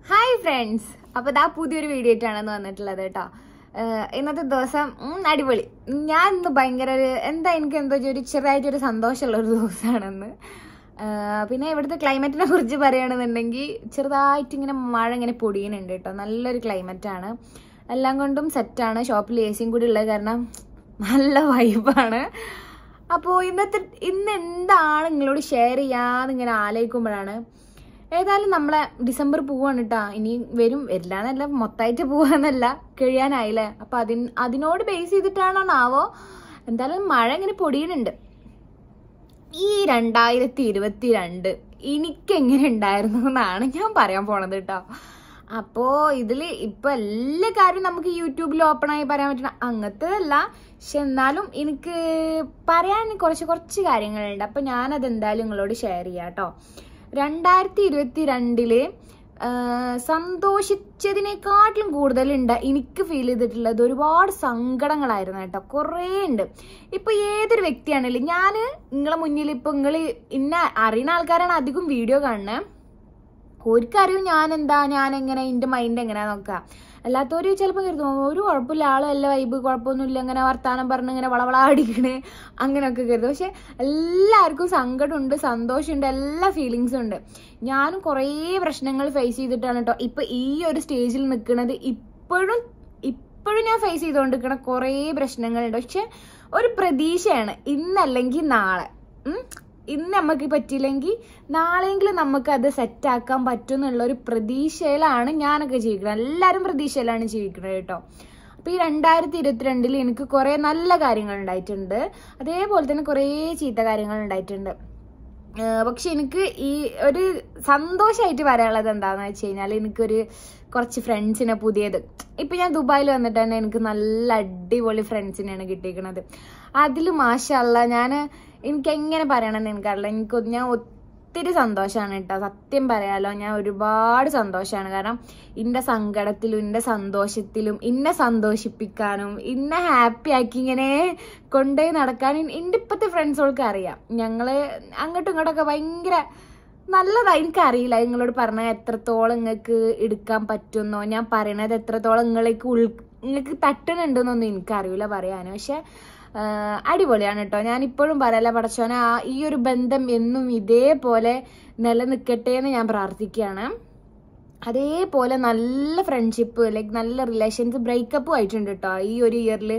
Hi friends അപ്പോൾ ഇതാ പുതിയൊരു വീഡിയോ ആയിട്ടാണ് വന്നിട്ടുള്ളത് കേട്ടോ ഏഹ് ഇന്നത്തെ ദിവസം ഉം, അടിപൊളി ഞാൻ ഇന്ന് ഭയങ്കര ഒരു എന്താ എനിക്ക് എന്തോ ഒരു ചെറുതായിട്ടൊരു സന്തോഷമുള്ള ഒരു ദിവസമാണെന്ന് ഏഹ് പിന്നെ ഇവിടുത്തെ ക്ലൈമറ്റിനെ കുറിച്ച് പറയുകയാണെന്നുണ്ടെങ്കിൽ ചെറുതായിട്ട് ഇങ്ങനെ മഴ ഇങ്ങനെ പൊടിയുന്നുണ്ട് കേട്ടോ നല്ലൊരു ക്ലൈമറ്റ് ആണ് എല്ലാം കൊണ്ടും സെറ്റാണ് ഷോപ്പിൽ എ സിയും കൂടി ഉള്ളത് കാരണം നല്ല വൈബാണ് അപ്പോൾ ഇന്നത്തെ ഇന്ന് എന്താണ് നിങ്ങളോട് ഷെയർ ചെയ്യാന്ന് ഇങ്ങനെ ആലോചിക്കുമ്പോഴാണ് ഏതായാലും നമ്മളെ ഡിസംബർ പോവാണ് കേട്ടാ ഇനി വരും വരില്ല എന്നല്ല മൊത്തമായിട്ട് പോവാന്നല്ല കഴിയാനായില്ലേ അപ്പൊ അതിൻ അതിനോട് ബേസ് ചെയ്തിട്ടാണോന്നാവോ എന്തായാലും മഴ ഇങ്ങനെ പൊടിയുന്നുണ്ട് ഈ രണ്ടായിരത്തി ഇരുപത്തി രണ്ട് എനിക്ക് എങ്ങനെ ഉണ്ടായിരുന്നു എന്നാണ് ഞാൻ പറയാൻ പോണത് കേട്ടോ അപ്പോ ഇതില് ഇപ്പൊ എല്ലാ കാര്യവും നമുക്ക് യൂട്യൂബിൽ ഓപ്പൺ ആയി പറയാൻ പറ്റണ അങ്ങനത്തതല്ല പക്ഷെ എന്നാലും എനിക്ക് പറയാൻ കുറച്ച് കുറച്ച് കാര്യങ്ങളുണ്ട് അപ്പൊ ഞാനത് എന്തായാലും നിങ്ങളോട് ഷെയർ ചെയ്യാം കേട്ടോ രണ്ടായിരത്തി ഇരുപത്തി രണ്ടില് സന്തോഷിച്ചതിനെക്കാട്ടിലും കൂടുതൽ ഉണ്ട് എനിക്ക് ഫീൽ ചെയ്തിട്ടുള്ളത് ഒരുപാട് സങ്കടങ്ങളായിരുന്നു കേട്ടോ കുറേ ഉണ്ട് ഇപ്പൊ ഏതൊരു വ്യക്തിയാണെങ്കിലും ഞാൻ നിങ്ങളെ മുന്നിൽ ഇപ്പൊ നിങ്ങൾ ഇന്ന അറിയുന്ന ആൾക്കാരാണ് അധികം വീഡിയോ കാണുന്നത് ഒരിക്കറിയും ഞാൻ എന്താ ഞാൻ എങ്ങനെ എൻ്റെ മൈൻഡ് എങ്ങനെയാ നോക്കുക അല്ലാത്തവര് ചിലപ്പോൾ കരുതും ഒരു കുഴപ്പമില്ല ആള് നല്ല വൈബ് കുഴപ്പമൊന്നുമില്ല ഇങ്ങനെ വർത്താനം പറഞ്ഞ് ഇങ്ങനെ വളവള അടിക്കണേ അങ്ങനെയൊക്കെ കരുതും പക്ഷെ എല്ലാവർക്കും സങ്കടമുണ്ട് സന്തോഷമുണ്ട് എല്ലാ ഫീലിങ്സും ഉണ്ട് ഞാനും കുറേ പ്രശ്നങ്ങൾ ഫേസ് ചെയ്തിട്ടാണ് കേട്ടോ ഇപ്പൊ ഈ ഒരു സ്റ്റേജിൽ നിൽക്കുന്നത് ഇപ്പോഴും ഇപ്പോഴും ഞാൻ ഫേസ് ചെയ്തുകൊണ്ടിരിക്കണ കുറേ പ്രശ്നങ്ങളുണ്ട് പക്ഷെ ഒരു പ്രതീക്ഷയാണ് ഇന്നല്ലെങ്കിൽ നാളെ ഉം. ഇന്ന് നമുക്ക് പറ്റിയില്ലെങ്കിൽ നാളെയെങ്കിലും നമുക്ക് അത് സെറ്റാക്കാൻ പറ്റും എന്നുള്ള ഒരു പ്രതീക്ഷയിലാണ് ഞാനൊക്കെ ജീവിക്കുന്നത് എല്ലാവരും പ്രതീക്ഷയിലാണ് ജീവിക്കുന്നത് കേട്ടോ അപ്പൊ ഈ രണ്ടായിരത്തി ഇരുപത്തിരണ്ടിൽ എനിക്ക് കുറെ നല്ല കാര്യങ്ങൾ ഉണ്ടായിട്ടുണ്ട് അതേപോലെ തന്നെ കുറേ ചീത്ത കാര്യങ്ങൾ ഉണ്ടായിട്ടുണ്ട് ഏഹ് പക്ഷെ എനിക്ക് ഈ ഒരു സന്തോഷമായിട്ട് പറയാനുള്ളത് എന്താന്ന് വെച്ച് കഴിഞ്ഞാൽ എനിക്കൊരു കുറച്ച് ഫ്രണ്ട്സിനെ പുതിയത് ഇപ്പൊ ഞാൻ ദുബായിൽ വന്നിട്ട് തന്നെ എനിക്ക് നല്ല അടിപൊളി ഫ്രണ്ട്സിനെയാണ് കിട്ടിയിരിക്കുന്നത് അതിൽ മാഷല്ല ഞാൻ എനിക്ക് എങ്ങനെ പറയണമെന്ന് എനിക്കറിയില്ല എനിക്ക് ഞാൻ ഒത്തിരി സന്തോഷമാണ് കേട്ടോ സത്യം പറയാലോ ഞാൻ ഒരുപാട് സന്തോഷമാണ് കാരണം ഇന്റെ സങ്കടത്തിലും ഇന്റെ സന്തോഷത്തിലും ഇന്നെ സന്തോഷിപ്പിക്കാനും ഇന്നെ ഹാപ്പി ആക്കി ഇങ്ങനെ കൊണ്ടുപോയി നടക്കാനും എൻ്റെ ഇപ്പോഴത്തെ ഫ്രണ്ട്സുകൾക്ക് അറിയാം ഞങ്ങള് അങ്ങോട്ടും ഇങ്ങോട്ടൊക്കെ ഭയങ്കര നല്ലതാ എനിക്കറിയില്ല നിങ്ങളോട് പറഞ്ഞ എത്രത്തോളം നിങ്ങൾക്ക് എടുക്കാൻ പറ്റുന്നോ ഞാൻ പറയണത് എത്രത്തോളം നിങ്ങളേക്ക് ഉൾ നിങ്ങൾക്ക് തട്ടണുണ്ടെന്നൊന്നും എനിക്കറിയില്ല പറയാൻ പക്ഷെ ആഹ് അടിപൊളിയാണ് കേട്ടോ ഞാൻ ഇപ്പോഴും പറയല പടച്ചോനെ ആ ഈ ഒരു ബന്ധം എന്നും ഇതേപോലെ നിലനിൽക്കട്ടെ എന്ന് ഞാൻ പ്രാർത്ഥിക്കുകയാണ് അതേപോലെ നല്ല ഫ്രണ്ട്ഷിപ്പ് ലൈക്ക് നല്ല റിലേഷൻസ് ബ്രേക്കപ്പും ആയിട്ടുണ്ട് കേട്ടോ ഈ ഒരു ഇയറിൽ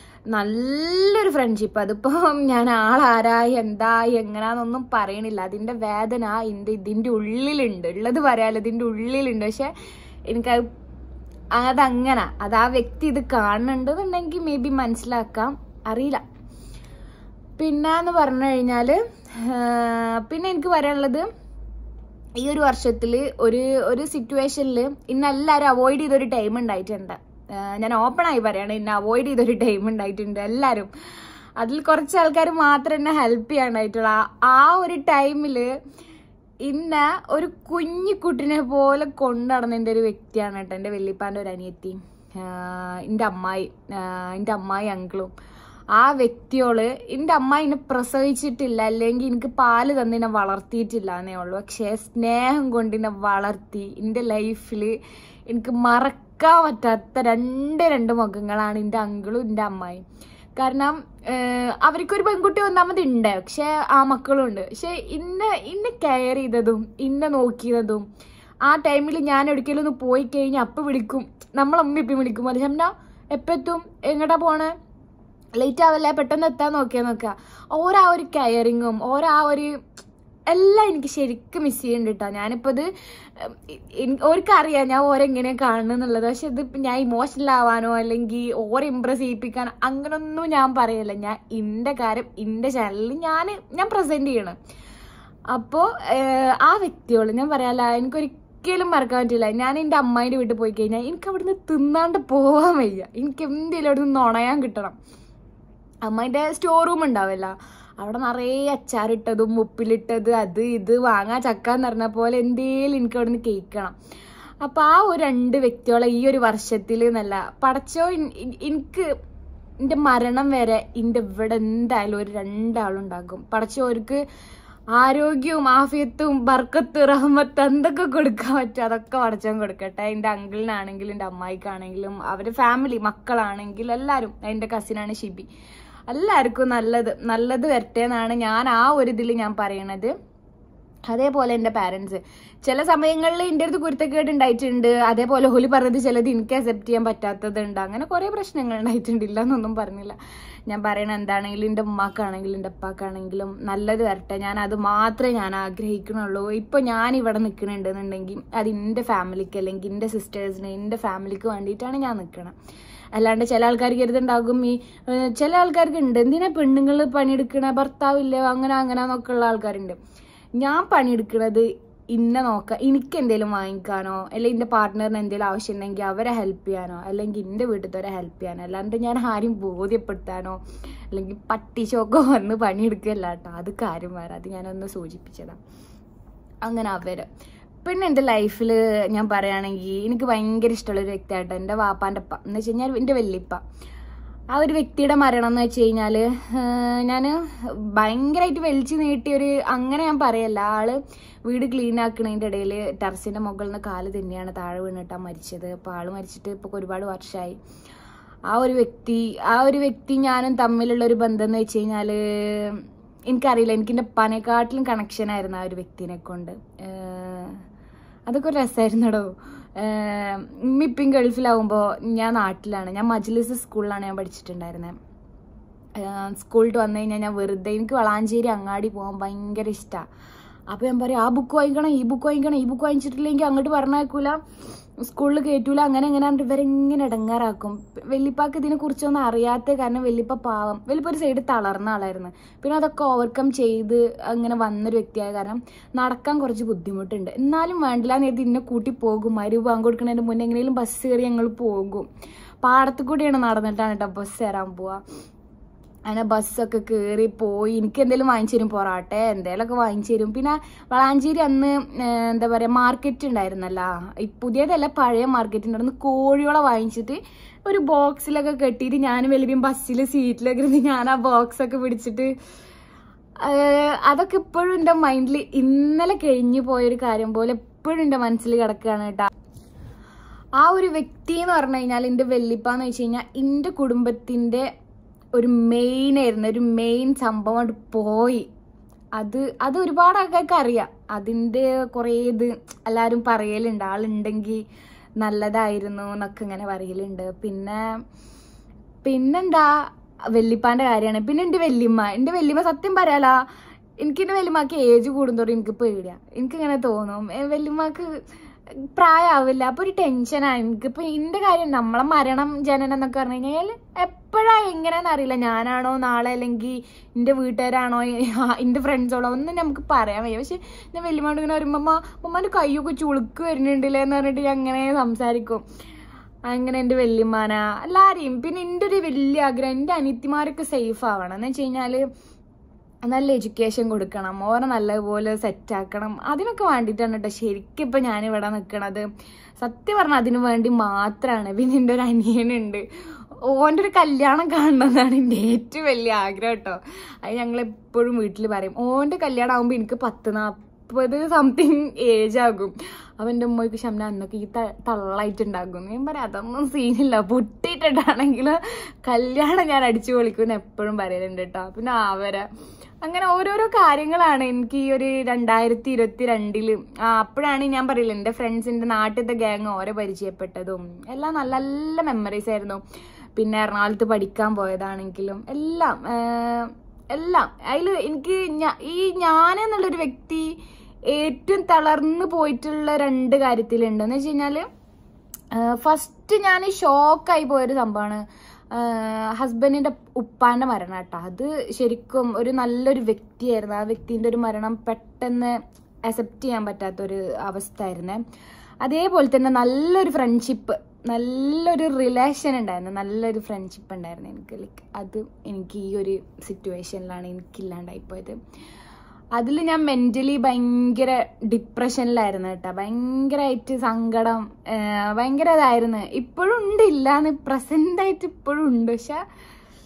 നല്ലൊരു ഫ്രണ്ട്ഷിപ്പ് അതിപ്പോ ഞാൻ ആളാരാ എന്താ എങ്ങനാന്നൊന്നും പറയണില്ല അതിന്റെ വേദന ഇതിന്റെ ഇതിന്റെ ഉള്ളിലുണ്ട് ഉള്ളത് പറയാലോ ഇതിന്റെ ഉള്ളിലുണ്ട് പക്ഷെ എനിക്ക് അതങ്ങനെ അത് ആ വ്യക്തി ഇത് കാണുന്നുണ്ടെന്നുണ്ടെങ്കിൽ മേ ബി മനസ്സിലാക്കാം അറിയില്ല പിന്നെ എന്ന് പറഞ്ഞു കഴിഞ്ഞാല് ആഹ് പിന്നെ എനിക്ക് പറയാനുള്ളത് ഈ ഒരു വർഷത്തിൽ ഒരു ഒരു സിറ്റുവേഷനിൽ ഇന്ന് എല്ലാവരും അവോയ്ഡ് ചെയ്തൊരു ടൈം ഉണ്ടായിട്ടുണ്ട് ആഹ് ഞാൻ ഓപ്പൺ ആയി പറയാണ് ഇന്നെ അവോയ്ഡ് ചെയ്തൊരു ടൈം ഉണ്ടായിട്ടുണ്ട് എല്ലാവരും അതിൽ കുറച്ച് ആൾക്കാർ മാത്രം എന്നെ ഹെൽപ്പ് ചെയ്യാണ്ടായിട്ടുള്ള ആ- ആ ഒരു ടൈമിൽ ഇന്ന ഒരു കുഞ്ഞു കുട്ടിനെ പോലെ കൊണ്ടുനടന്ന എൻ്റെ ഒരു വ്യക്തിയാണ് കേട്ടോ എൻ്റെ വെല്ലിപ്പാൻ്റെ ഒരു അനിയത്തി എൻ്റെ അമ്മായി ആഹ് എൻ്റെ അമ്മായി അങ്കിളും ആ വ്യക്തിയോള് എൻ്റെ അമ്മ എന്നെ പ്രസവിച്ചിട്ടില്ല അല്ലെങ്കിൽ എനിക്ക് പാല് തന്ന് എന്നെ വളർത്തിയിട്ടില്ല എന്നേ ഉള്ളൂ പക്ഷേ സ്നേഹം കൊണ്ട് എന്നെ വളർത്തി എൻ്റെ ലൈഫിൽ എനിക്ക് മറക്കാൻ പറ്റാത്ത രണ്ട് രണ്ട് മുഖങ്ങളാണ് എൻ്റെ അങ്കിളും എൻ്റെ അമ്മായും കാരണം ഏഹ്, അവർക്കൊരു പെൺകുട്ടി ഒന്നാമത് ഉണ്ട് പക്ഷെ ആ മക്കളും ഉണ്ട് പക്ഷെ ഇന്നെ ഇന്നെ കെയർ ചെയ്തതും ഇന്നെ നോക്കിയതും ആ ടൈമിൽ ഞാൻ എവിടേക്കെങ്കിലും ഒന്ന് പോയി കഴിഞ്ഞാൽ അപ്പം വിളിക്കും നമ്മളമ്മ ഇപ്പം വിളിക്കും അത് ശംന എപ്പം എത്തും എങ്ങോട്ടാ പോണേ ലേറ്റ് ആവല്ലേ പെട്ടെന്ന് എത്താൻ നോക്കിയാ നോക്കുക ഓരോ ആ ഒരു കെയറിങ്ങും ഓരോ ആ ഒരു എല്ലാം എനിക്ക് ശരിക്കും മിസ് ചെയ്യുന്നുണ്ട് കേട്ടോ ഞാനിപ്പോൾ ഇത് ഓർക്കറിയാം ഞാൻ ഓരെങ്ങനെ കാണുന്നു എന്നുള്ളത് പക്ഷെ ഇത് ഇപ്പം ഞാൻ ഇമോഷണൽ ആവാനോ അല്ലെങ്കിൽ ഓരെ ഇമ്പ്രസ് ചെയ്യിപ്പിക്കാനോ അങ്ങനൊന്നും ഞാൻ പറയല്ല ഞാൻ ഇന്റെ കാര്യം ഇന്റെ ചാനലിൽ ഞാൻ ഞാൻ പ്രസന്റ് ചെയ്യണം അപ്പോൾ ആ വ്യക്തിയോട് ഞാൻ പറയാല എനിക്കൊരിക്കലും മറക്കാൻ പറ്റില്ല ഞാൻ എൻ്റെ അമ്മായിൻ്റെ വീട്ടിൽ പോയി കഴിഞ്ഞാൽ എനിക്ക് അവിടുന്ന് തിന്നാണ്ട് പോവാൻ വയ്യ എനിക്ക് എന്തെങ്കിലും അവിടെ നിന്ന് നുണയാൻ കിട്ടണം അമ്മേൻ്റെ സ്റ്റോർ റൂം ഉണ്ടാവില്ല അവിടെ നിറയെ അച്ചാറിട്ടതും ഉപ്പിലിട്ടത് അത് ഇത് വാങ്ങാ ചക്ക എന്ന് പറഞ്ഞ പോലെ എന്തേലും എനിക്ക് അവിടെ നിന്ന് കേൾക്കണം അപ്പൊ ആ ഒരു രണ്ട് വ്യക്തികളെ ഈ ഒരു വർഷത്തിൽ എന്നല്ല പടച്ചോ ഇൻ- ഇൻ- എനിക്ക് എന്റെ മരണം വരെ എന്റെ ഇവിടെ എന്തായാലും ഒരു രണ്ടാളുണ്ടാകും പടച്ചോർക്ക് ആരോഗ്യവും ആഫിയത്തും ബർക്കത്ത് റഹ്മത്ത് എന്തൊക്കെ കൊടുക്കാൻ പറ്റും അതൊക്കെ പടച്ചവൻ കൊടുക്കട്ടെ എൻ്റെ അങ്കിളിനാണെങ്കിലും എൻ്റെ അമ്മായിക്കാണെങ്കിലും അവരുടെ ഫാമിലി മക്കളാണെങ്കിലും എല്ലാവരും എൻ്റെ കസിനാണ് ഷിബി എല്ലാവർക്കും നല്ലത് നല്ലത് വരട്ടെ എന്നാണ് ഞാൻ ആ ഒരു ഇതിൽ ഞാൻ പറയണത് അതേപോലെ എൻ്റെ പാരൻസ് ചില സമയങ്ങളിൽ എൻ്റെ അടുത്ത് കുരുത്തക്കേട് ഉണ്ടായിട്ടുണ്ട് അതേപോലെ ഹോലി പറഞ്ഞത് ചിലത് എനിക്ക് അക്സെപ്റ്റ് ചെയ്യാൻ പറ്റാത്തതുണ്ട് അങ്ങനെ കുറേ പ്രശ്നങ്ങൾ ഉണ്ടായിട്ടുണ്ട് ഇല്ല എന്നൊന്നും പറഞ്ഞില്ല ഞാൻ പറയണ എന്താണെങ്കിലും എൻ്റെ ഉമ്മാക്കാണെങ്കിലും എൻ്റെ ഉപ്പാക്കാണെങ്കിലും നല്ലത് വരട്ടെ ഞാൻ അത് മാത്രമേ ഞാൻ ആഗ്രഹിക്കണുള്ളൂ ഇപ്പോൾ ഞാൻ ഇവിടെ നിൽക്കണുണ്ടെന്നുണ്ടെങ്കിൽ അത് എൻ്റെ ഫാമിലിക്ക് അല്ലെങ്കിൽ എൻ്റെ സിസ്റ്റേഴ്സിന് എൻ്റെ ഫാമിലിക്ക് വേണ്ടിയിട്ടാണ് ഞാൻ നിൽക്കണം അല്ലാണ്ട് ചില ആൾക്കാർക്ക് കരുതുണ്ടാകും ഈ ഏഹ്, ചില ആൾക്കാർക്ക് ഉണ്ട് എന്തിനാ പെണ്ണുങ്ങൾ പണിയെടുക്കണ ഭർത്താവില്ല അങ്ങനെ അങ്ങനെ എന്നൊക്കെ ഉള്ള ആൾക്കാരുണ്ട് ഞാൻ പണിയെടുക്കുന്നത് ഇന്ന നോക്കാം എനിക്ക് എന്തെങ്കിലും വാങ്ങിക്കാനോ അല്ലെങ്കിൽ എൻ്റെ പാർട്ട്ണറിന് എന്തെങ്കിലും ആവശ്യം ഉണ്ടെങ്കിൽ അവരെ ഹെൽപ്പ് ചെയ്യാനോ അല്ലെങ്കിൽ എൻ്റെ വീട്ടിലത്തെ ഹെൽപ്പ് ചെയ്യാനോ അല്ലാണ്ട് ഞാൻ ആരും ബോധ്യപ്പെടുത്താനോ അല്ലെങ്കിൽ പട്ടിശോക്കോ വന്ന് പണിയെടുക്കുകയല്ല കേട്ടോ അത് കാര്യം വേറെ അത് ഞാനൊന്ന് സൂചിപ്പിച്ചതാണ് അങ്ങനെ അവര് പിന്നെ എൻ്റെ ലൈഫിൽ ഞാൻ പറയുകയാണെങ്കിൽ എനിക്ക് ഭയങ്കര ഇഷ്ടമുള്ള ഒരു വ്യക്തിയായിട്ട് എൻ്റെ വാപ്പാൻ്റെ അപ്പ എന്ന് വെച്ച് കഴിഞ്ഞാൽ എൻ്റെ വല്യപ്പ ആ ഒരു വ്യക്തിയുടെ മരണം എന്ന് വെച്ച് കഴിഞ്ഞാൽ ഞാൻ ഭയങ്കരമായിട്ട് വലിച്ചു നീട്ടിയൊരു അങ്ങനെ ഞാൻ പറയല്ല ആള് വീട് ക്ലീൻ ആക്കണതിൻ്റെ ഇടയിൽ ടെറസിൻ്റെ മുകളിൽ നിന്ന് കാല് തന്നെയാണ് താഴെ വീണിട്ടാണ് മരിച്ചത് അപ്പോൾ ആള് മരിച്ചിട്ട് ഇപ്പോൾ ഒരുപാട് വർഷമായി ആ ഒരു വ്യക്തി ആ ഒരു വ്യക്തി ഞാനും തമ്മിലുള്ള ഒരു ബന്ധം എന്ന് വെച്ച് കഴിഞ്ഞാൽ എനിക്കറിയില്ല എനിക്ക് എൻ്റെ പനക്കാട്ടിലും കണക്ഷൻ ആയിരുന്നു ആ ഒരു വ്യക്തിനെ കൊണ്ട് ഏഹ് അതൊക്കെ ഒരു രസമായിരുന്നടോ ഇപ്പം ഗൾഫിലാവുമ്പോൾ ഞാൻ നാട്ടിലാണ് ഞാൻ മജ്ലിസ് സ്കൂളിലാണ് ഞാൻ പഠിച്ചിട്ടുണ്ടായിരുന്നത് സ്കൂളിൽ വന്നു കഴിഞ്ഞാൽ ഞാൻ വെറുതെ എനിക്ക് വളാഞ്ചേരി അങ്ങാടി പോകാൻ ഭയങ്കര ഇഷ്ടമാണ് അപ്പോൾ ഞാൻ പറയും ആ ബുക്ക് വാങ്ങിക്കണം ഈ ബുക്ക് വാങ്ങിക്കണം ഈ ബുക്ക് വാങ്ങിച്ചിട്ടില്ലെങ്കിൽ അങ്ങോട്ട് പറഞ്ഞേക്കൂല സ്കൂളിൽ കയറ്റൂല അങ്ങനെ എങ്ങനെ ഇവരെങ്ങനെ ഇടങ്ങാറാക്കും വെല്ലിപ്പാക്ക് ഇതിനെ കുറിച്ചൊന്നും അറിയാത്ത കാരണം വെല്ലിപ്പ പാവം വെല്ലിപ്പ ഒരു സൈഡ് തളർന്ന ആളായിരുന്നു പിന്നെ അതൊക്കെ ഓവർകം ചെയ്ത് അങ്ങനെ വന്നൊരു വ്യക്തിയായ കാരണം നടക്കാൻ കുറച്ച് ബുദ്ധിമുട്ടുണ്ട് എന്നാലും വേണ്ടില്ല നേരത്തെ ഇന്നെ കൂട്ടി പോകും മരു ബാങ്ക് കൊടുക്കുന്നതിന് മുന്നേ എങ്ങനെയും ബസ് കയറി ഞങ്ങൾ പോകും പാടത്തു കൂടിയാണ് നടന്നിട്ടാണ് കേട്ടോ ബസ് കയറാൻ പോവാ അങ്ങനെ ബസ്സൊക്കെ കയറി പോയി എനിക്ക് എന്തെങ്കിലും വാങ്ങിച്ചു തരും പൊറാട്ടെ എന്തെങ്കിലുമൊക്കെ വാങ്ങിച്ചു തരും പിന്നെ വളാഞ്ചേരി അന്ന് ഏഹ്, എന്താ പറയുക മാർക്കറ്റ് ഉണ്ടായിരുന്നല്ലോ ഈ പുതിയതല്ല പഴയ മാർക്കറ്റ് ഉണ്ടായിരുന്നു കോഴിയോളെ വാങ്ങിച്ചിട്ട് ഒരു ബോക്സിലൊക്കെ കെട്ടിയിട്ട് ഞാൻ വലിയ ബസ്സിൽ സീറ്റിലൊക്കെ ഇരുന്ന് ഞാൻ ആ ബോക്സൊക്കെ പിടിച്ചിട്ട് ഏഹ്, അതൊക്കെ ഇപ്പോഴും എൻ്റെ മൈൻഡിൽ ഇന്നലെ കഴിഞ്ഞു പോയൊരു കാര്യം പോലെ എപ്പോഴും എൻ്റെ മനസ്സിൽ കിടക്കുകയാണ് കേട്ടോ ആ ഒരു വ്യക്തി എന്ന് പറഞ്ഞു കഴിഞ്ഞാൽ എൻ്റെ വെല്ലിപ്പാന്ന് വെച്ച് കഴിഞ്ഞാൽ എൻ്റെ കുടുംബത്തിൻ്റെ ഒരു മെയിൻ ആയിരുന്നു ഒരു മെയിൻ സംഭവം കൊണ്ട് പോയി അത് അത് ഒരുപാട് ആൾക്കാർക്ക് അറിയാം അതിൻ്റെ കുറേ ഇത് എല്ലാവരും പറയലുണ്ട് ആളുണ്ടെങ്കിൽ നല്ലതായിരുന്നു എന്നൊക്കെ ഇങ്ങനെ പറയലുണ്ട് പിന്നെ പിന്നെന്താ വെല്ലിപ്പാൻ്റെ കാര്യമാണ് പിന്നെ എൻ്റെ വെല്ലിമ്മ എൻ്റെ വെല്ലിമ്മ സത്യം പറയാലാ എനിക്ക് എൻ്റെ വെല്ലിമ്മക്ക് ഏജ് കൂടുന്തോറും എനിക്ക് പേടിയാ എനിക്കിങ്ങനെ തോന്നും ഏ, വെല്ലിമ്മക്ക് പ്രായമാവില്ല അപ്പൊ ഒരു ടെൻഷനാണ് എനിക്കിപ്പോ എന്റെ കാര്യം നമ്മളെ മരണം ജനനം എന്നൊക്കെ പറഞ്ഞു കഴിഞ്ഞാൽ എപ്പോഴാ എങ്ങനെയാന്ന് അറിയില്ല ഞാനാണോ നാളെ അല്ലെങ്കിൽ എന്റെ വീട്ടുകാരാണോ എന്റെ ഫ്രണ്ട്സോളോ ഒന്നും നമുക്ക് പറയാൻ വയ്യ പക്ഷെ ഞാൻ വലിയമ്മോട് ഇങ്ങനെ വരുമ്പോ അമ്മ ഉമ്മാന്റെ കൈയൊക്കെ ചുളുക്ക് വരുന്നുണ്ടല്ലേ എന്ന് പറഞ്ഞിട്ട് ഞാൻ അങ്ങനെ സംസാരിക്കും അങ്ങനെ എൻ്റെ വല്യമ്മാന എല്ലാരെയും പിന്നെ എൻ്റെ ഒരു വലിയ ആഗ്രഹം എൻ്റെ അനിയത്തിമാരൊക്കെ സേഫ് ആവണം എന്ന് വെച്ച് കഴിഞ്ഞാൽ നല്ല എഡ്യൂക്കേഷൻ കൊടുക്കണം ഓരെ നല്ലപോലെ സെറ്റ് ആക്കണം അതിനൊക്കെ വേണ്ടിയിട്ടാണ് കേട്ടോ ശരിക്കും ഇപ്പം ഞാനിവിടെ നിൽക്കണത് സത്യം പറഞ്ഞാൽ അതിന് വേണ്ടി മാത്രമാണ് പിന്നെ എൻ്റെ ഒരു അനിയനുണ്ട് ഓൻ്റെ ഒരു കല്യാണം കാണണമെന്നാണ് എൻ്റെ ഏറ്റവും വലിയ ആഗ്രഹം കേട്ടോ അത് ഞങ്ങൾ എപ്പോഴും വീട്ടിൽ പറയും ഓൻ്റെ കല്യാണം ആകുമ്പോൾ എനിക്ക് പത്ത് നാൽപ്പത് സംതിങ് ഏജ് ആകും അപ്പം എൻ്റെ ഉമ്മയ്ക്ക് ശമന അന്നൊക്കെ ഈ ത- തള്ളായിട്ടുണ്ടാകും ഞാൻ പറയാം അതൊന്നും സീനില്ല പൊട്ടിയിട്ടിട്ടാണെങ്കിൽ കല്യാണം ഞാൻ അടിച്ചു പൊളിക്കുമെന്ന് എപ്പോഴും പറയലുണ്ട് കേട്ടോ പിന്നെ അവരെ അങ്ങനെ ഓരോരോ കാര്യങ്ങളാണ് എനിക്ക് ഈ ഒരു രണ്ടായിരത്തി ഇരുപത്തി രണ്ടില് ആ അപ്പോഴാണ് ഞാൻ പറയില്ല എൻ്റെ ഫ്രണ്ട്സിൻ്റെ നാട്ടിലത്തെ ഗ്യാങ് ഓരോ പരിചയപ്പെട്ടതും എല്ലാം നല്ല നല്ല മെമ്മറീസ് ആയിരുന്നു പിന്നെ എറണാകുളത്ത് പഠിക്കാൻ പോയതാണെങ്കിലും എല്ലാം ആഹ്, എല്ലാം അതിൽ എനിക്ക് ഞ- ഈ ഞാൻ എന്നുള്ളൊരു വ്യക്തി ഏറ്റവും തളർന്നു പോയിട്ടുള്ള രണ്ട് കാര്യത്തിലുണ്ട് എന്ന് വെച്ച് കഴിഞ്ഞാല് ഫസ്റ്റ് ഞാൻ ഷോക്കായി പോയൊരു സംഭവമാണ് ഹസ്ബൻഡിന്റെ ഉപ്പാന്റെ മരണം കേട്ടോ അത് ശരിക്കും ഒരു നല്ലൊരു വ്യക്തിയായിരുന്നു ആ വ്യക്തിന്റെ ഒരു മരണം പെട്ടെന്ന് അക്സെപ്റ്റ് ചെയ്യാൻ പറ്റാത്തൊരു അവസ്ഥ ആയിരുന്നേ അതേപോലെ തന്നെ നല്ലൊരു ഫ്രണ്ട്ഷിപ്പ് നല്ലൊരു റിലേഷൻ ഉണ്ടായിരുന്നു നല്ലൊരു ഫ്രണ്ട്ഷിപ്പ് ഉണ്ടായിരുന്നു എനിക്ക് ലൈക്ക് അത് എനിക്ക് ഈ ഒരു സിറ്റുവേഷനിലാണ് എനിക്കില്ലാണ്ടായി പോയത് അതിൽ ഞാൻ മെന്റലി ഭയങ്കര ഡിപ്രഷനിലായിരുന്നു കേട്ടോ ഭയങ്കരമായിട്ട് സങ്കടം ആഹ് ഭയങ്കര ഇതായിരുന്നു ഇപ്പോഴും ഉണ്ട് ഇല്ലാന്ന് പ്രസന്റ് ആയിട്ട് ഇപ്പോഴും ഉണ്ട് പക്ഷെ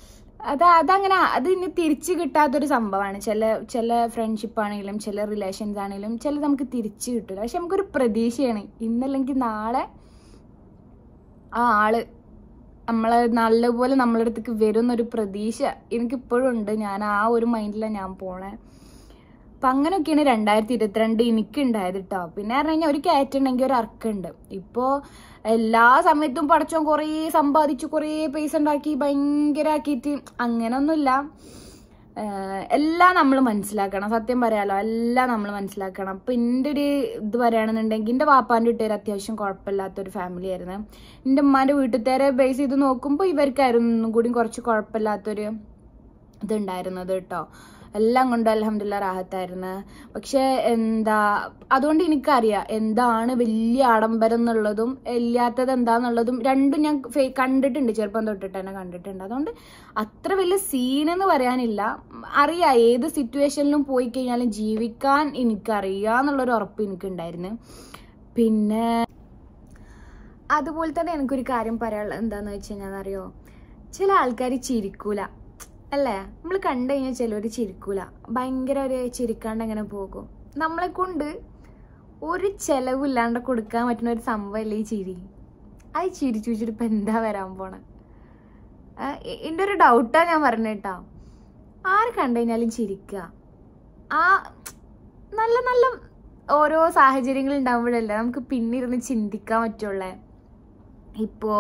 അത് അതങ്ങനെ അത് ഇനി തിരിച്ചു കിട്ടാത്തൊരു സംഭവമാണ് ചില ചില ഫ്രണ്ട്ഷിപ്പ് ആണെങ്കിലും ചില റിലേഷൻസ് ആണെങ്കിലും ചില നമുക്ക് തിരിച്ചു കിട്ടില്ല പക്ഷെ നമുക്കൊരു പ്രതീക്ഷയാണ് ഇന്നല്ലെങ്കിൽ നാളെ ആ ആള് നമ്മളെ നല്ലപോലെ നമ്മളെ അടുത്തേക്ക് വരും എന്നൊരു പ്രതീക്ഷ എനിക്കിപ്പോഴും ഉണ്ട് ഞാൻ ആ ഒരു മൈൻഡിലാണ് ഞാൻ പോണേ അപ്പം അങ്ങനെയൊക്കെയാണ് രണ്ടായിരത്തി ഇരുപത്തിരണ്ട് എനിക്ക് ഉണ്ടായത് കേട്ടോ പിന്നെ പറഞ്ഞു കഴിഞ്ഞാൽ ഒരു കയറ്റുണ്ടെങ്കിൽ ഒരു അർക്കുണ്ട് ഇപ്പോൾ എല്ലാ സമയത്തും പഠിച്ചോ കുറേ സമ്പാദിച്ചു കുറേ പൈസ ഉണ്ടാക്കി ഭയങ്കര ആക്കിയിട്ട് അങ്ങനെയൊന്നുമില്ല ഏഹ് എല്ലാം നമ്മൾ മനസ്സിലാക്കണം സത്യം പറയാലോ എല്ലാം നമ്മൾ മനസ്സിലാക്കണം അപ്പം എൻ്റെ ഒരു ഇത് പറയുകയാണെന്നുണ്ടെങ്കിൽ എൻ്റെ വാപ്പാൻ്റെ വീട്ടുകാർ അത്യാവശ്യം കുഴപ്പമില്ലാത്തൊരു ഫാമിലി ആയിരുന്നു എൻ്റെ ഉമ്മാൻ്റെ വീട്ടുകാരെ ബേസ് ചെയ്ത് നോക്കുമ്പോൾ ഇവർക്കായിരുന്നു ഒന്നും കൂടി കുറച്ച് കുഴപ്പമില്ലാത്തൊരു ഇതുണ്ടായിരുന്നത് കേട്ടോ എല്ലാം കൊണ്ടും അലഹമില്ല റാഹത്തായിരുന്നു പക്ഷെ എന്താ അതുകൊണ്ട് എനിക്കറിയാം എന്താണ് വലിയ ആഡംബരം എന്നുള്ളതും ഇല്ലാത്തത് എന്താന്നുള്ളതും രണ്ടും ഞാൻ ഫേ- കണ്ടിട്ടുണ്ട് ചെറുപ്പം തൊട്ടിട്ട് തന്നെ കണ്ടിട്ടുണ്ട് അതുകൊണ്ട് അത്ര വലിയ സീൻ എന്ന് പറയാനില്ല അറിയാം ഏത് സിറ്റുവേഷനിലും പോയി കഴിഞ്ഞാലും ജീവിക്കാൻ എനിക്കറിയാന്നുള്ളൊരു ഉറപ്പ് എനിക്കുണ്ടായിരുന്നു പിന്നെ അതുപോലെ തന്നെ എനിക്കൊരു കാര്യം പറയാനുള്ളത് എന്താന്ന് വെച്ച് കഴിഞ്ഞാൽ അറിയോ ചില ആൾക്കാർ ചിരിക്കൂല അല്ലേ നമ്മൾ കണ്ടു കഴിഞ്ഞാൽ ചിലവർ ചിരിക്കൂല ഭയങ്കര ഒരു ചിരിക്കാണ്ട് അങ്ങനെ പോകും നമ്മളെ കൊണ്ട് ഒരു ചെലവില്ലാണ്ട് കൊടുക്കാൻ പറ്റുന്ന ഒരു സംഭവമല്ലേ ഈ ചിരി അത് ചിരിച്ചു വെച്ചിട്ട് ഇപ്പം എന്താ വരാൻ പോണെ ആ, എ- എൻ്റെ ഒരു ഡൗട്ടാ ഞാൻ പറഞ്ഞേട്ടാ ആര് കണ്ടു കഴിഞ്ഞാലും ചിരിക്കുക ആ നല്ല നല്ല ഓരോ സാഹചര്യങ്ങൾ ഉണ്ടാകുമ്പോഴല്ലേ നമുക്ക് പിന്നിരുന്ന് ചിന്തിക്കാൻ പറ്റുള്ളേ ഇപ്പോ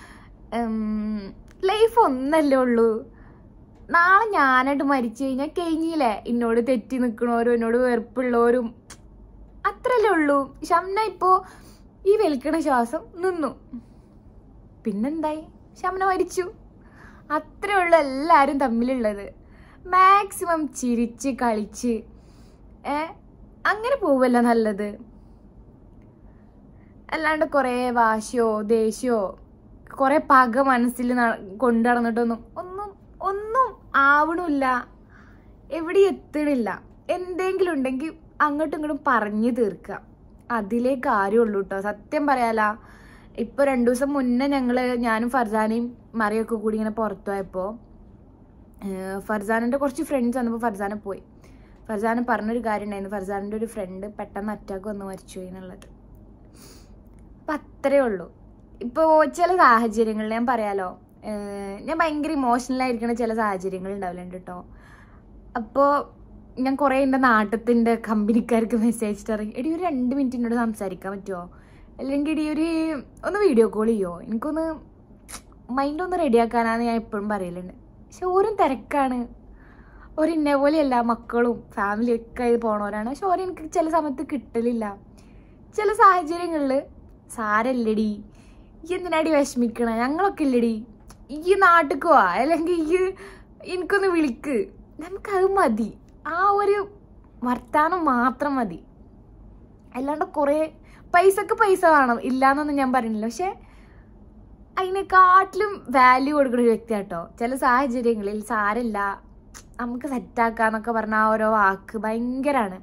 ലൈഫ് ഒന്നല്ലേ ഉള്ളൂ നാളെ ഞാനായിട്ട് മരിച്ചു കഴിഞ്ഞാൽ കഴിഞ്ഞില്ലേ എന്നോട് തെറ്റി നിൽക്കണോരും എന്നോട് വെറുപ്പുള്ളവരും അത്രല്ലേ ഉള്ളൂ ഷംന ഇപ്പോ ഈ വലിക്കണ ശ്വാസം നിന്നു പിന്നെന്തായി ഷംന മരിച്ചു അത്രേ ഉള്ളൂ എല്ലാവരും തമ്മിലുള്ളത് മാക്സിമം ചിരിച്ച് കളിച്ച് ഏ അങ്ങനെ പോവല്ല നല്ലത് അല്ലാണ്ട് കുറേ വാശിയോ ദേഷ്യമോ കുറെ പക മനസ്സിൽ കൊണ്ടു നടന്നിട്ടൊന്നും ഒന്നും ഒന്നും ആവണില്ല എവിടെ എത്തണില്ല എന്തെങ്കിലും ഉണ്ടെങ്കിൽ അങ്ങോട്ടും ഇങ്ങോട്ടും പറഞ്ഞു തീർക്കുക അതിലേ കാര്യമുള്ളൂ കേട്ടോ സത്യം പറയാലാ ഇപ്പൊ രണ്ടു ദിവസം മുന്നേ ഞങ്ങള് ഞാനും ഫർസാനയും മറിയൊക്കെ കൂടി ഇങ്ങനെ പുറത്തു പോയപ്പോ ഏഹ് ഫർസാനിന്റെ കുറച്ച് ഫ്രണ്ട്സ് വന്നപ്പോൾ ഫർസാന പോയി ഫർസാന പറഞ്ഞൊരു കാര്യം ഉണ്ടായിരുന്നു ഫർസാനിന്റെ ഒരു ഫ്രണ്ട് പെട്ടെന്ന് അറ്റാക്ക് വന്ന് മരിച്ചു പോയി എന്നുള്ളത് അപ്പൊ അത്രേ ഉള്ളൂ ഇപ്പോ ചില സാഹചര്യങ്ങളിൽ ഞാൻ പറയാലോ ഏഹ് ഞാൻ ഭയങ്കര ഇമോഷണൽ ആയിരിക്കുന്ന ചില സാഹചര്യങ്ങൾ ഉണ്ടാവില്ലുണ്ട് കേട്ടോ അപ്പോൾ ഞാൻ കുറേ എൻ്റെ നാട്ടത്തിൻ്റെ കമ്പനിക്കാർക്ക് മെസ്സേജ് ഇറങ്ങി എടി ഒരു രണ്ട് മിനിറ്റ് എന്നോട് സംസാരിക്കാൻ പറ്റുമോ അല്ലെങ്കിൽ എടി ഒരു ഒന്ന് വീഡിയോ കോൾ ചെയ്യുമോ എനിക്കൊന്ന് മൈൻഡ് ഒന്ന് റെഡിയാക്കാനാന്ന് ഞാൻ എപ്പോഴും പറയലുണ്ട് പക്ഷെ ഓരോ തിരക്കാണ് ഒരു ഇന്നെ പോലെയല്ല മക്കളും ഫാമിലി ഒക്കെ ആയി പോണവരാണ് പക്ഷെ ഓരോ എനിക്ക് ചില സമയത്ത് കിട്ടലില്ല ചില സാഹചര്യങ്ങളിൽ സാരല്ലടി ഈ എന്തിനാടി വിഷമിക്കണ ഞങ്ങളൊക്കെ ഇല്ലടി ഈ നാട്ടിക്ക് പോവാ അല്ലെങ്കിൽ ഈ എനിക്കൊന്ന് വിളിക്ക് നമുക്കത് മതി ആ ഒരു വർത്താനം മാത്രം മതി അല്ലാണ്ട് കുറേ പൈസക്ക് പൈസ വേണം ഇല്ലാന്നൊന്നും ഞാൻ പറയുന്നില്ല പക്ഷെ അതിനെക്കാട്ടിലും വാല്യൂ കൊടുക്കുന്ന ഒരു വ്യക്തി കേട്ടോ ചില സാഹചര്യങ്ങളിൽ സാരല്ല നമുക്ക് സെറ്റാക്കാന്നൊക്കെ പറഞ്ഞ ആ ഓരോ വാക്ക് ഭയങ്കരാണ്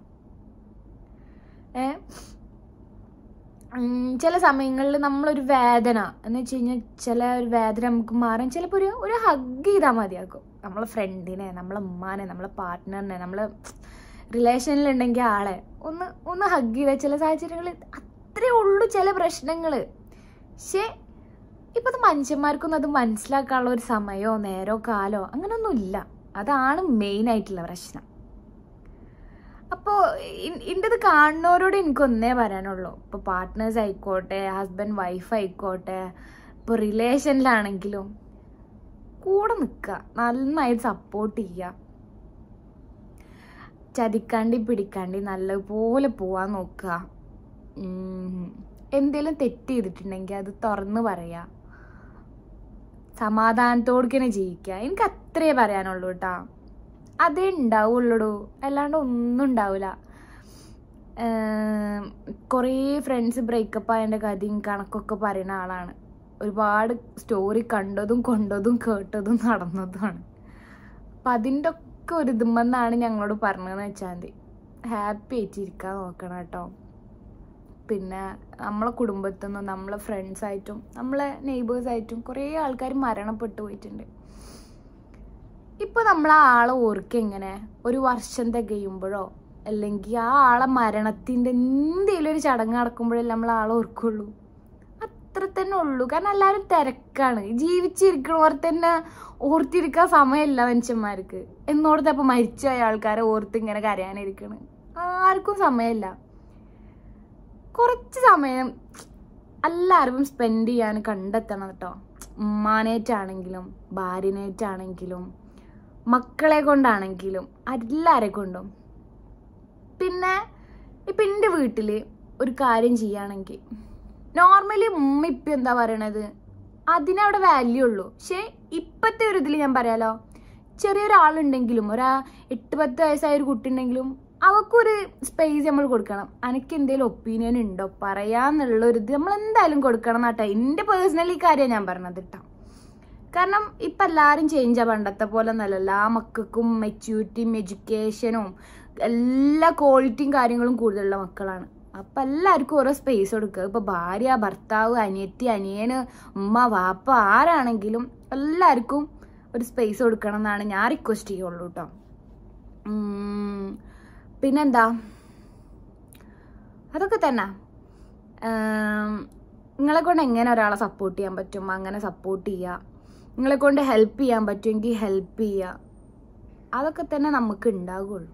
ഏ ഉം, ചില സമയങ്ങളിൽ നമ്മളൊരു വേദന എന്ന് വെച്ച് കഴിഞ്ഞാൽ ചില ഒരു വേദന നമുക്ക് മാറാൻ ചിലപ്പോൾ ഒരു ഒരു ഹഗ് ചെയ്താൽ മതിയാക്കും നമ്മളെ ഫ്രണ്ടിനെ നമ്മളെ ഉമ്മാനെ നമ്മളെ പാർട്ട്ണറിനെ നമ്മളെ റിലേഷനിലുണ്ടെങ്കിൽ ആളെ ഒന്ന് ഒന്ന് ഹഗ് ചെയ്താൽ ചില സാഹചര്യങ്ങളിൽ അത്രേ ഉള്ളൂ ചില പ്രശ്നങ്ങൾ പക്ഷേ ഇപ്പോഴത്തെ മനുഷ്യന്മാർക്കൊന്നും അത് മനസ്സിലാക്കാനുള്ള ഒരു സമയമോ നേരോ കാലോ അങ്ങനെയൊന്നും ഇല്ല അതാണ് മെയിൻ ആയിട്ടുള്ള പ്രശ്നം അപ്പോൾ ഇൻ്റെത് കാണുന്നവരോട് എനിക്കൊന്നേ പറയാനുള്ളൂ ഇപ്പോൾ പാർട്ട്നേഴ്സ് ആയിക്കോട്ടെ ഹസ്ബൻഡ് വൈഫ് ആയിക്കോട്ടെ ഇപ്പോൾ റിലേഷനിലാണെങ്കിലും കൂടെ നിൽക്കുക നന്നായി സപ്പോർട്ട് ചെയ്യുക ചതിക്കാണ്ടി പിടിക്കാണ്ടി നല്ലപോലെ പോവാൻ നോക്കുക എന്തെങ്കിലും തെറ്റ് ചെയ്തിട്ടുണ്ടെങ്കിൽ അത് തുറന്ന് പറയുക സമാധാനത്തോടെ ജീവിക്കുക എനിക്ക് അത്രേ പറയാനുള്ളൂ കേട്ടാ അതേ ഉണ്ടാവുള്ളൂ അല്ലാണ്ട് ഒന്നും ഉണ്ടാവില്ല കുറേ ഫ്രണ്ട്സ് ബ്രേക്കപ്പ് ആയതിൻ്റെ കഥയും കണക്കൊക്കെ പറയുന്ന ആളാണ് ഒരുപാട് സ്റ്റോറി കണ്ടതും കൊണ്ടതും കേട്ടതും നടന്നതുമാണ് അപ്പം അതിൻ്റെ ഒക്കെ ഒരു ഇതുമെന്നാണ് ഞങ്ങളോട് പറഞ്ഞതെന്ന് വെച്ചാൽ മതി ഹാപ്പി ആയിട്ടിരിക്കാൻ നോക്കണം കേട്ടോ പിന്നെ നമ്മളെ കുടുംബത്തിൽ നിന്നും നമ്മളെ ഫ്രണ്ട്സായിട്ടും നമ്മളെ നെയ്ബേഴ്സായിട്ടും കുറേ ആൾക്കാർ മരണപ്പെട്ടു പോയിട്ടുണ്ട് ഇപ്പൊ നമ്മൾ ആ ആളെ ഓർക്കുക എങ്ങനെ ഒരു വർഷം തികയുമ്പോഴോ അല്ലെങ്കിൽ ആ ആളെ മരണത്തിന്റെ എന്തെങ്കിലും ഒരു ചടങ്ങ് നടക്കുമ്പോഴല്ലേ നമ്മൾ ആളെ ഓർക്കുള്ളൂ അത്ര തന്നെ ഉള്ളൂ കാരണം എല്ലാവരും തിരക്കാണ് ജീവിച്ചിരിക്കണവർ തന്നെ ഓർത്തിരിക്കാൻ സമയമില്ല മനുഷ്യന്മാർക്ക് എന്നോടത്ത് അപ്പൊ മരിച്ചുപോയ ആൾക്കാരെ ഓർത്ത് ഇങ്ങനെ കരയാനിരിക്കണ് ആർക്കും സമയമില്ല കുറച്ച് സമയം എല്ലാവരും സ്പെൻഡ് ചെയ്യാൻ കണ്ടെത്തണം കേട്ടോ ഉമ്മാനേറ്റാണെങ്കിലും ഭാര്യനേറ്റാണെങ്കിലും മക്കളെ കൊണ്ടാണെങ്കിലും എല്ലാരെ കൊണ്ടും പിന്നെ ഇപ്പം എൻ്റെ വീട്ടിൽ ഒരു കാര്യം ചെയ്യുകയാണെങ്കിൽ നോർമലി ഉമ്മ ഇപ്പം എന്താ പറയണത് അതിനവിടെ വാല്യൂ ഉള്ളൂ പക്ഷേ ഇപ്പോഴത്തെ ഒരു ഇതിൽ ഞാൻ പറയാലോ ചെറിയൊരാളുണ്ടെങ്കിലും ഒരാ എട്ട് പത്ത് വയസ്സായ ഒരു കുട്ടി ഉണ്ടെങ്കിലും അവൾക്കൊരു സ്പേസ് നമ്മൾ കൊടുക്കണം എനിക്ക് എന്തെങ്കിലും ഒപ്പീനിയൻ ഉണ്ടോ പറയാന്നുള്ള ഒരു ഇത് നമ്മൾ എന്തായാലും കൊടുക്കണം എന്നാട്ടോ എൻ്റെ പേഴ്സണലി കാര്യം ഞാൻ പറഞ്ഞത് കേട്ടോ കാരണം ഇപ്പം എല്ലാവരും ചേഞ്ചാ പണ്ടത്തെ പോലെ ഒന്നല്ല എല്ലാ മക്കൾക്കും മെച്യൂരിറ്റിയും എഡ്യൂക്കേഷനും എല്ലാ ക്വാളിറ്റിയും കാര്യങ്ങളും കൂടുതലുള്ള മക്കളാണ് അപ്പം എല്ലാവർക്കും ഓരോ സ്പേസ് കൊടുക്കുക ഇപ്പം ഭാര്യ ഭർത്താവ് അനിയത്തി അനിയന് ഉമ്മ വാപ്പ ആരാണെങ്കിലും എല്ലാവർക്കും ഒരു സ്പേസ് കൊടുക്കണം എന്നാണ് ഞാൻ റിക്വസ്റ്റ് ചെയ്യുള്ളൂ കേട്ടോ ഉം, പിന്നെന്താ അതൊക്കെ തന്നെ നിങ്ങളെ കൊണ്ട് എങ്ങനെ ഒരാളെ സപ്പോർട്ട് ചെയ്യാൻ പറ്റും അങ്ങനെ സപ്പോർട്ട് ചെയ്യുക നിങ്ങളെ കൊണ്ട് ഹെൽപ്പ് ചെയ്യാൻ പറ്റുമെങ്കിൽ ഹെൽപ്പ് ചെയ്യുക അതൊക്കെ തന്നെ നമുക്ക് ഉണ്ടാകുള്ളൂ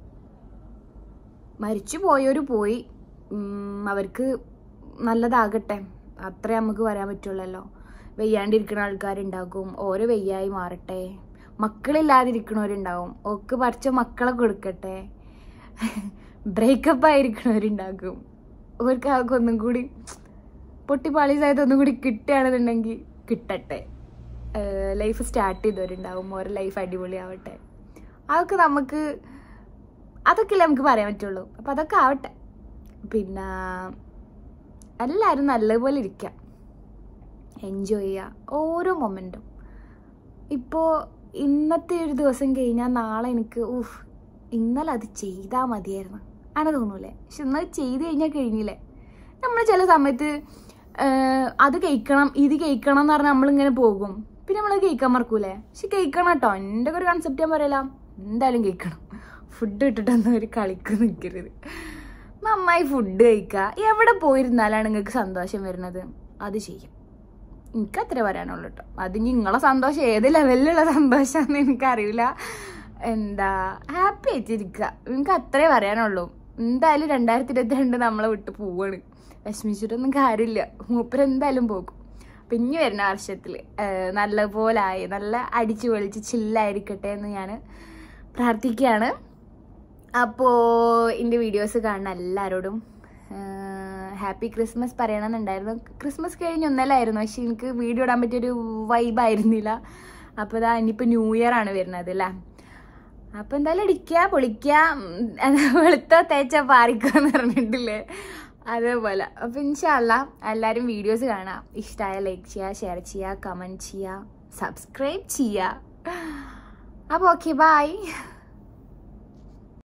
മരിച്ചു പോയവര് പോയി ഉം, അവർക്ക് നല്ലതാകട്ടെ അത്രേ നമുക്ക് പറയാൻ പറ്റുള്ളല്ലോ വെയ്യാണ്ടിരിക്കുന്ന ആൾക്കാരുണ്ടാകും ഓരോ വെയ്യായി മാറട്ടെ മക്കളില്ലാതിരിക്കണവരുണ്ടാവും ഒക്കെ പഠിച്ച മക്കളെ കൊടുക്കട്ടെ ബ്രേക്കപ്പ് ആയിരിക്കണവരുണ്ടാകും അവർക്ക് അതൊക്കെ ഒന്നും കൂടി പൊട്ടിപ്പാളീസായത് ഒന്നും കൂടി കിട്ടുകയാണെന്നുണ്ടെങ്കിൽ കിട്ടട്ടെ ലൈഫ് സ്റ്റാർട്ട് ചെയ്തവരുണ്ടാവും ഓരോ ലൈഫ് അടിപൊളിയാവട്ടെ അതൊക്കെ നമുക്ക് അതൊക്കെയല്ലേ നമുക്ക് പറയാൻ പറ്റുള്ളൂ അപ്പം അതൊക്കെ ആവട്ടെ പിന്നെ എല്ലാവരും നല്ലതുപോലെ ഇരിക്കാം എൻജോയ് ചെയ്യുക ഓരോ മൊമെൻറ്റും ഇപ്പോൾ ഇന്നത്തെ ഒരു ദിവസം കഴിഞ്ഞാൽ നാളെ എനിക്ക് ഊഫ് ഇന്നലെ അത് ചെയ്താൽ മതിയായിരുന്നു അങ്ങനെ തോന്നൂലേ പക്ഷെ ഇന്നലെ ചെയ്ത് കഴിഞ്ഞാൽ കഴിഞ്ഞില്ലേ നമ്മൾ ചില സമയത്ത് ആഹ്, അത് കഴിക്കണം ഇത് കഴിക്കണം എന്ന് പറഞ്ഞാൽ നമ്മളിങ്ങനെ പോകും പിന്നെ നമ്മൾ കഴിക്കാൻ മറക്കൂലേ പക്ഷെ കഴിക്കണം കേട്ടോ എൻ്റെ ഒക്കെ ഒരു കൺസെപ്റ്റ് ഞാൻ പറയലാം എന്തായാലും കഴിക്കണം ഫുഡ് ഇട്ടിട്ടൊന്നും ഒരു കളിക്ക് നിൽക്കരുത് നന്നായി ഫുഡ് കഴിക്കുക എവിടെ പോയിരുന്നാലാണ് നിങ്ങൾക്ക് സന്തോഷം വരുന്നത് അത് ചെയ്യും എനിക്ക് അത്രേ പറയാനുള്ളൂ കേട്ടോ അത് ഇനി നിങ്ങളെ സന്തോഷം ഏത് ലെവലിലുള്ള സന്തോഷമാണെന്ന് എനിക്കറിയില്ല എന്താ ഹാപ്പി ആയിട്ടിരിക്കുക എനിക്ക് അത്രേ പറയാനുള്ളൂ എന്തായാലും രണ്ടായിരത്തി ഇരുപത്തി രണ്ട് നമ്മളെ വിട്ട് പോവാണ് വിഷമിച്ചിട്ടൊന്നും കാര്യമില്ല മൂപ്പര് എന്തായാലും പോകും പിന്നെ വരുന്ന വർഷത്തിൽ നല്ലപോലെ ആയി നല്ല അടിച്ചു പൊളിച്ച് ചില്ലായിരിക്കട്ടെ എന്ന് ഞാൻ പ്രാർത്ഥിക്കുകയാണ് അപ്പോൾ എൻ്റെ വീഡിയോസ് കാണുന്ന എല്ലാവരോടും ഹാപ്പി ക്രിസ്മസ് പറയണമെന്നുണ്ടായിരുന്നു ക്രിസ്മസ് കഴിഞ്ഞ് ഒന്നല്ലായിരുന്നു പക്ഷെ എനിക്ക് വീഡിയോ ഇടാൻ പറ്റിയൊരു വൈബായിരുന്നില്ല അപ്പോൾ ഇതാ ഇനിയിപ്പോൾ ന്യൂ ഇയർ ആണ് വരുന്നത് അല്ലേ അപ്പോൾ എന്തായാലും ഇടിക്കുക പൊളിക്കുക ഉം, വെളുത്ത തേച്ച പാറിക്കുക എന്ന് പറഞ്ഞിട്ടില്ലേ അതേപോലെ അപ്പോൾ ഇൻഷാല്ല എല്ലാവരും വീഡിയോസ് കാണാം ഇഷ്ടമായ ലൈക്ക് ചെയ്യുക ഷെയർ ചെയ്യുക കമൻറ്റ് ചെയ്യുക സബ്സ്ക്രൈബ് ചെയ്യുക അപ്പോൾ ഓക്കെ ബൈ